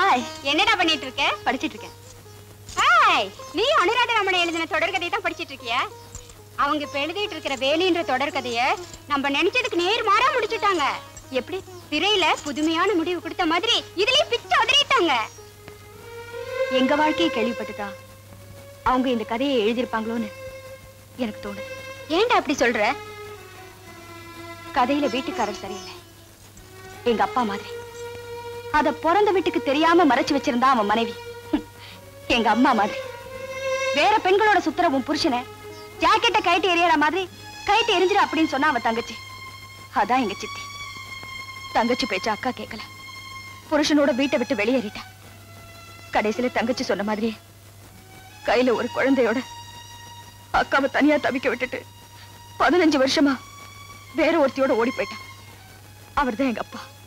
hi என்னடா பண்ணிட்டு இருக்க படிச்சிட்டு இருக்கேன் ஹாய் நீ அனுராத ரமணன் எழுதின தொடர்கதையை தான் படிச்சிட்டு இருக்கியா அவங்க இப்ப எழுதிட்டு இருக்கிற வேலின்ற தொடர்கதைய நம்ம நினைச்சதுக்கு நேர் மாறா முடிச்சுட்டாங்க எப்படி திரையில புதுமையான முடிவு கொடுத்த மாதிரி இதுலயும் பிச்சு உதறிட்டாங்க எங்க வாழ்க்கையை கேள்விப்பட்டுதா அவங்க இந்த கதையை எழுதியிருப்பாங்களோன்னு எனக்கு தோணுது ஏன்டா அப்படி சொல்ற கதையில வீட்டுக்காரர் சரியில்லை எங்க அப்பா மாதிரி அத பிறந்த வீட்டுக்கு தெரியாம மறைச்சு வச்சிருந்தா அவன் மனைவி ஹம், எங்க அம்மா மாதிரி வேற பெண்களோட சுத்துற உன் புருஷனை ஜாக்கெட்டை கைட்டு எறியற மாதிரி கைட்டு எரிஞ்சிரு அப்படின்னு சொன்னா அவன் தங்கச்சி அதான் எங்க சித்தி தங்கச்சி பேச்ச அக்கா கேட்கல புருஷனோட வீட்டை விட்டு வெளியேறிட்டா கடைசியில தங்கச்சி சொன்ன மாதிரி கையில ஒரு குழந்தையோட அக்காவை தனியா தவிக்க விட்டுட்டு பதினஞ்சு வருஷமா வேற ஒருத்தியோட ஓடி போயிட்டான் அவர்தான் எங்க அப்பா